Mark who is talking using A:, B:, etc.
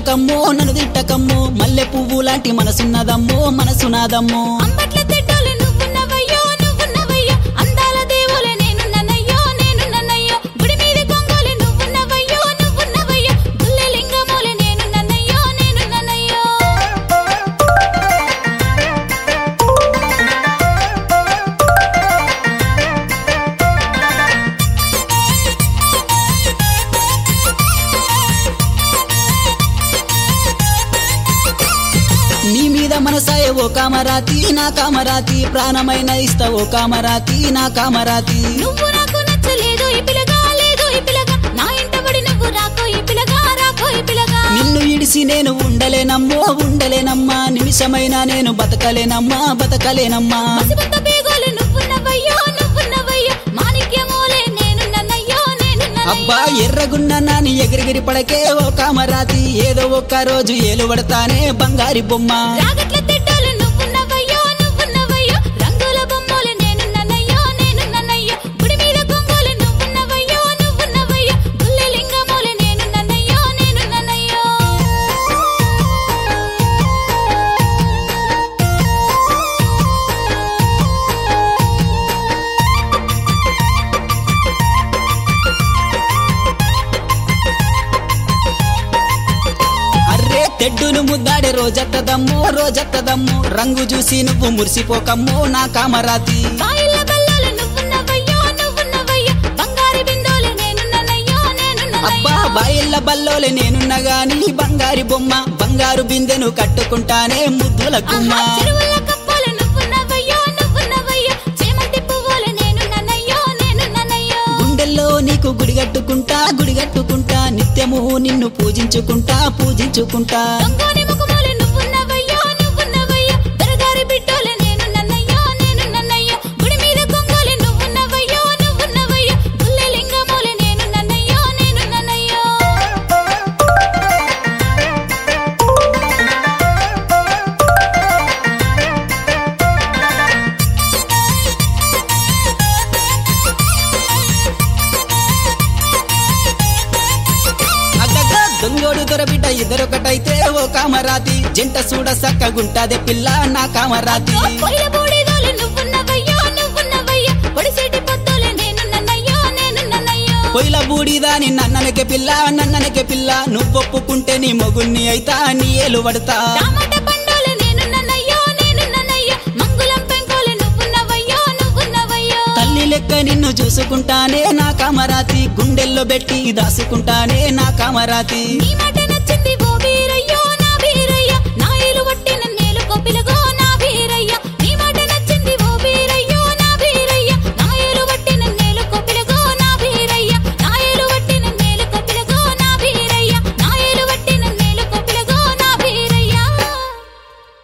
A: కొట్టకమ్మో నన్ను తిట్టకమ్మో మల్లె పువ్వు లాంటి మనసున్నదమ్మో మనసునాదమ్మో
B: అంబట్ల తిట్టోలు నువ్వున్నవయ్యో నువ్వున్నవయ్యో అందాల దేవులే నేనున్ననయ్యో నేనున్ననయ్యో గుడి మీద కొంగోలు నువ్వున్నవయ్యో నువ్వున్నవయ్యో గుల్లె లింగమూలే నేనున్ననయ్యో నేనున్ననయ్యో
A: నీ మీద మనసాయ ఓ కామరాతి నా కామరాతి ప్రాణమైన ఇస్తా ఓ కామరాతి నా కామరాతి
B: నువ్వు నాకు నచ్చలేదు ఈ పిలగా లేదు ఈ పిలగా నా ఇంట పడి నువ్వు రాకో ఈ పిలగా రాకో ఈ పిలగా
A: నిన్ను ఇడిసి నేను ఉండలేనమ్మో ఉండలేనమ్మా నిమిషమైనా నేను బతకలేనమ్మా బతకలేనమ్మా
B: పసిబొత్త పేగోలు నువ్వున్నవయ్యో నువ్వున్నవయ్యో మాణిక్యమూలే నేనున్ననయ్యో నేనున్ననయ్యో
A: అబ్బా ఎర్రగున్న నాని ఎగిరిగిరి పడకే ఓ కామరాతి ఏదో ఒక్క రోజు ఏలు పడతానే బంగారి బొమ్మ
B: రాగట్ల తిట్టోలు నువ్వున్నవయ్యో నువ్వున్నవయ్యో రంగుల బొమ్మలు నేనున్ననయ్యో నేనున్ననయ్యో గుడి మీద కొంగోలు నువ్వున్నవయ్యో నువ్వున్నవయ్యో గుల్లె లింగమూలే నేనున్ననయ్యో నేనున్ననయ్యో
A: అర్రే తెడ్డును ముద్దాడే రోజెత్తదమ్మో రోజెత్తదమ్మో రంగు చూసి నువ్వు మురిసిపోకమ్మో నా కామరాతి
B: బాయిల బల్లలు నువ్వున్నవయ్యో నువ్వున్నవయ్యో బంగారు బిందోలు నేనున్ననయ్యో నేనున్ననయ్యో
A: అబ్బా బాయిల్ల బల్లోలే నేనున్న గాని బంగారి బొమ్మ బంగారు బిందెను కట్టుకుంటానే ముద్దుల గుమ్మ
B: ఆహా, చెరువుల కప్పలు నువ్వున్నవయ్యో నువ్వున్నవయ్యో చేమంతి పువ్వులు నేనున్ననయ్యో నేనున్ననయ్యో
A: గుండెల్లో నీకు గుడిగట్టుకుంటా గుడిగట్టుకుంటా నిత్యము నిన్ను పూజించుకుంటా పూజించుకుంటా
B: దొంగోని ముఖములు నువ్వున్నవయ్యో నువ్వున్నవయ్యో దొరగారి బిడ్డోలు నేనున్ననయ్యో నేనున్ననయ్యో గుడి మీద కొంగోలు నువ్వున్నవయ్యో నువ్వున్నవయ్యో గుల్లె లింగమూలే నేనున్ననయ్యో నేనున్ననయ్యో
A: అగ్గగ్గ దొంగోడు దొరబిడ్డ ఇద్దరొకటైతే ఓ కామరాతి జంట చూడ సక్కగుంటాదే పిల్ల నా కామరాతి
B: పొయ్యిల బూడిదోలు నువ్వున్నవయ్యో నువ్వున్నవయ్యో పొడిసేటి పొత్తులు నేనున్ననయ్యో నేనున్ననయ్యో
A: పొయ్యిల బూడిదాని నన్ననకే పిల్ల నన్ననకే పిల్ల నువ్వొప్పుకుంటే నీ మొగుణ్ణి అయితా నీ ఏలు పడతా
B: టమాటా పండులు నేనున్ననయ్యో నేనున్ననయ్యో మంగుళం పెంకోలు నువ్వున్నవయ్యో నువ్వున్నవయ్యో
A: తల్లి లెక్క నిన్ను చూసుకుంటానే నా కామరాతి గుండెల్లో పెట్టి దాసుకుంటానే నా కామరాతి
B: నీ మాట నచ్చింది ఓ బీరయ్యో నా బీరయ్య నా ఇలు వట్టిన మేలుకో పిలగో